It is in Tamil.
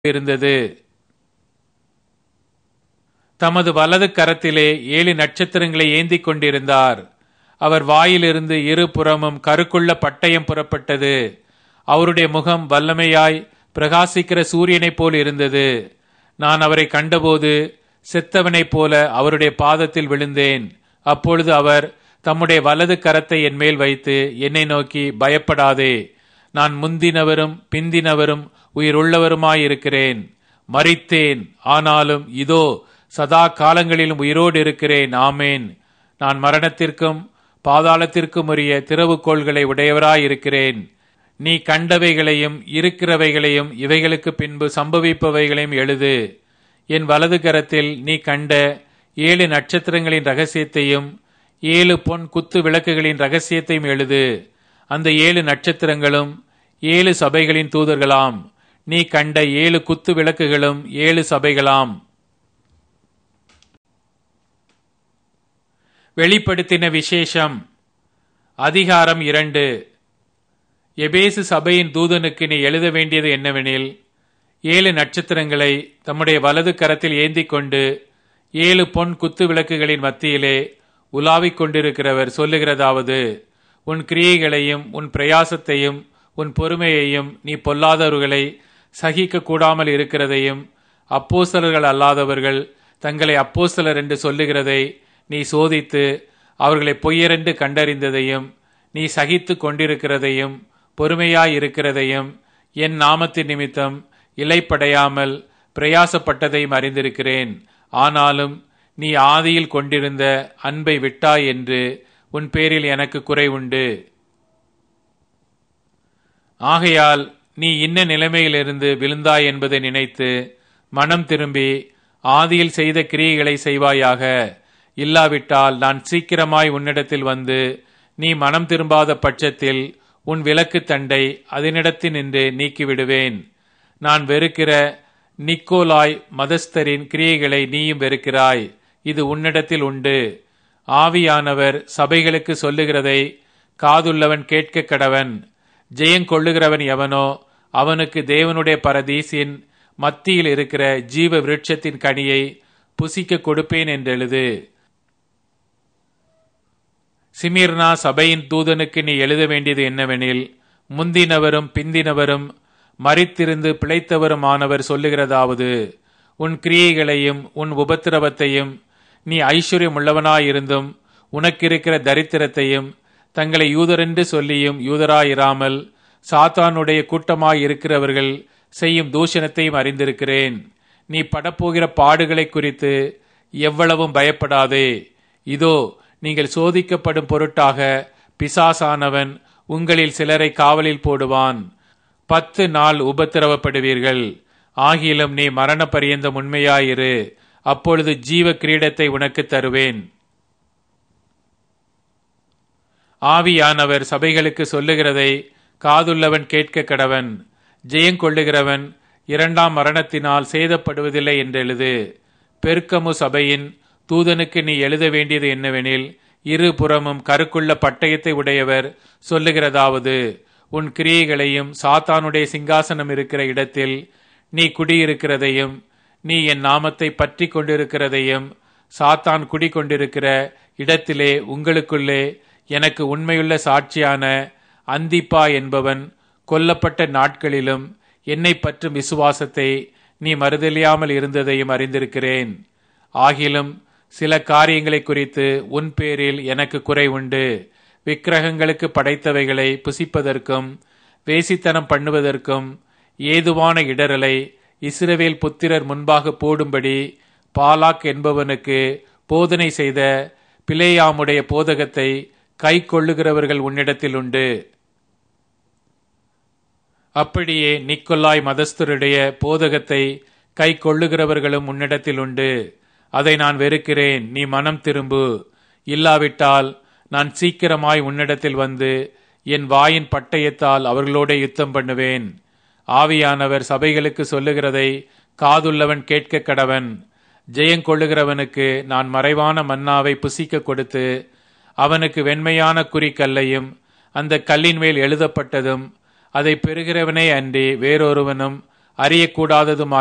இருந்தது தமது வலது கரத்திலே ஏழு நட்சத்திரங்களை ஏந்திக் கொண்டிருந்தார் அவர் வாயிலிருந்து இரு புறமும் கருக்குள்ள பட்டயம் புறப்பட்டது அவருடைய முகம் வல்லமையாய் பிரகாசிக்கிற சூரியனைப் போல் இருந்தது நான் அவரை கண்டபோது செத்தவனைப் போல அவருடைய பாதத்தில் விழுந்தேன் அப்பொழுது அவர் தம்முடைய வலது கரத்தை என் மேல் வைத்து என்னை நோக்கி பயப்படாதே நான் முந்தினவரும் பிந்தினவரும் உயிருள்ளவருமாயிருக்கிறேன் மறித்தேன் ஆனாலும் இதோ சதா காலங்களிலும் உயிரோடு இருக்கிறேன் ஆமேன் நான் மரணத்திற்கும் பாதாளத்திற்கும் உரிய திறவுகோள்களை உடையவராயிருக்கிறேன் நீ கண்டவைகளையும் இருக்கிறவைகளையும் இவைகளுக்கு பின்பு சம்பவிப்பவைகளையும் எழுது என் வலது கரத்தில் நீ கண்ட ஏழு நட்சத்திரங்களின் ரகசியத்தையும் ஏழு பொன் குத்து விளக்குகளின் ரகசியத்தையும் எழுது அந்த ஏழு நட்சத்திரங்களும் ஏழு சபைகளின் தூதர்களாம் நீ கண்ட ஏழு குத்து விளக்குகளும் ஏழு சபைகளாம் வெளிப்படுத்தின விசேஷம் அதிகாரம் இரண்டு எபேசு சபையின் தூதனுக்கு நீ எழுத வேண்டியது என்னவெனில் ஏழு நட்சத்திரங்களை தம்முடைய வலது கரத்தில் ஏந்திக் கொண்டு ஏழு பொன் குத்து விளக்குகளின் மத்தியிலே உலாவிக் கொண்டிருக்கிறவர் சொல்லுகிறதாவது உன் கிரியைகளையும் உன் பிரயாசத்தையும் உன் பொறுமையையும் நீ பொல்லாதவர்களை சகிக்க கூடாமல் இருக்கிறதையும் அப்போஸ்தலர்கள் அல்லாதவர்கள் தங்களை அப்போஸ்தலர் என்று சொல்லுகிறதை நீ சோதித்து அவர்களை பொய்யரென்று கண்டறிந்ததையும் நீ சகித்து கொண்டிருக்கிறதையும் பொறுமையாயிருக்கிறதையும் என் நாமத்தின் நிமித்தம் இலைப்படையாமல் பிரயாசப்பட்டதையும் அறிந்திருக்கிறேன் ஆனாலும் நீ ஆதியில் கொண்டிருந்த அன்பை விட்டாய் என்று உன் பேரில் எனக்கு குறை உண்டு ஆகையால் நீ இன்ன நிலைமையிலிருந்து விழுந்தாய் என்பதை நினைத்து மனம் திரும்பி ஆதியில் செய்த கிரியைகளை செய்வாயாக இல்லாவிட்டால் நான் சீக்கிரமாய் உன்னிடத்தில் வந்து நீ மனம் திரும்பாத பட்சத்தில் உன் விளக்கு தண்டை அதனிடத்தில் நின்று நீக்கிவிடுவேன் நான் வெறுக்கிற நிக்கோலாய் மதஸ்தரின் கிரியைகளை நீயும் வெறுக்கிறாய் இது உன்னிடத்தில் உண்டு ஆவியானவர் சபைகளுக்கு சொல்லுகிறதை காதுள்ளவன் கேட்க கடவன் ஜெயங்கொள்ளுகிறவன் எவனோ அவனுக்கு தேவனுடைய பரதீசின் மத்தியில் இருக்கிற ஜீவ விருட்சத்தின் கனியை புசிக்க கொடுப்பேன் என்றெழுது சிமிர்னா சபையின் தூதனுக்கு நீ எழுத வேண்டியது என்னவெனில் முந்தினவரும் பிந்தினவரும் மறித்திருந்து பிழைத்தவருமானவர் சொல்லுகிறதாவது உன் கிரியைகளையும் உன் உபத்திரவத்தையும் நீ ஐஸ்வர்யம் உள்ளவனாயிருந்தும் உனக்கிருக்கிற தரித்திரத்தையும் தங்களை யூதரென்று சொல்லியும் யூதராயிராமல் சாத்தானுடைய கூட்டமாயிருக்கிறவர்கள் செய்யும் தூஷணத்தையும் அறிந்திருக்கிறேன் நீ படப்போகிற பாடுகளை குறித்து எவ்வளவும் பயப்படாதே இதோ நீங்கள் சோதிக்கப்படும் பொருட்டாக பிசாசானவன் உங்களில் சிலரை காவலில் போடுவான் பத்து நாள் உபத்திரவப்படுவீர்கள் ஆகிலும் நீ மரண பரியந்தம் உண்மையாயிரு அப்பொழுது ஜீவ கிரீடத்தை உனக்கு தருவேன் ஆவியானவர் சபைகளுக்கு சொல்லுகிறதை காதுள்ளவன் கேட்க கடவன் ஜெயங்கொள்ளுகிறவன் இரண்டாம் மரணத்தினால் சேதப்படுவதில்லை என்றெழுது பெருக்கமு சபையின் தூதனுக்கு நீ எழுத வேண்டியது என்னவெனில் இரு புறமும் கருக்குள்ள பட்டயத்தை உடையவர் சொல்லுகிறதாவது உன் கிரியைகளையும் சாத்தானுடைய சிங்காசனம் இருக்கிற இடத்தில் நீ குடியிருக்கிறதையும் நீ என் நாமத்தை பற்றி கொண்டிருக்கிறதையும் சாத்தான் குடிக்கொண்டிருக்கிற இடத்திலே உங்களுக்குள்ளே எனக்கு உண்மையுள்ள சாட்சியான அந்திப்பா என்பவன் கொல்லப்பட்ட நாட்களிலும் என்னை பற்றும் விசுவாசத்தை நீ மறுதலியாமல் இருந்ததையும் அறிந்திருக்கிறேன் ஆகிலும் சில காரியங்களை குறித்து உன் பேரில் எனக்கு குறை உண்டு விக்கிரகங்களுக்கு படைத்தவைகளை புசிப்பதற்கும் வேசித்தனம் பண்ணுவதற்கும் ஏதுவான இடரலை இஸ்ரவேல் புத்திரர் முன்பாக போடும்படி பாலாக் என்பவனுக்கு போதனை செய்த பிளேயாமுடைய போதகத்தை கை கொள்ளுகிறவர்கள் உன்னிடத்தில் உண்டு அப்படியே நிக்கொல்லாய் மதஸ்தருடைய போதகத்தை கை கொள்ளுகிறவர்களும் உன்னிடத்தில் உண்டு அதை நான் வெறுக்கிறேன் நீ மனம் திரும்பு இல்லாவிட்டால் நான் சீக்கிரமாய் உன்னிடத்தில் வந்து என் வாயின் பட்டயத்தால் அவர்களோட யுத்தம் பண்ணுவேன் ஆவியானவர் சபைகளுக்கு சொல்லுகிறதை காதுள்ளவன் கேட்க கடவன் ஜெயங்கொள்ளுகிறவனுக்கு நான் மறைவான மன்னாவை புசிக்க கொடுத்து அவனுக்கு வெண்மையான குறிக்கல்லையும் அந்த கல்லின் மேல் எழுதப்பட்டதும் அதை பெறுகிறவனே அன்றி வேறொருவனும் அறியக்கூடாததும்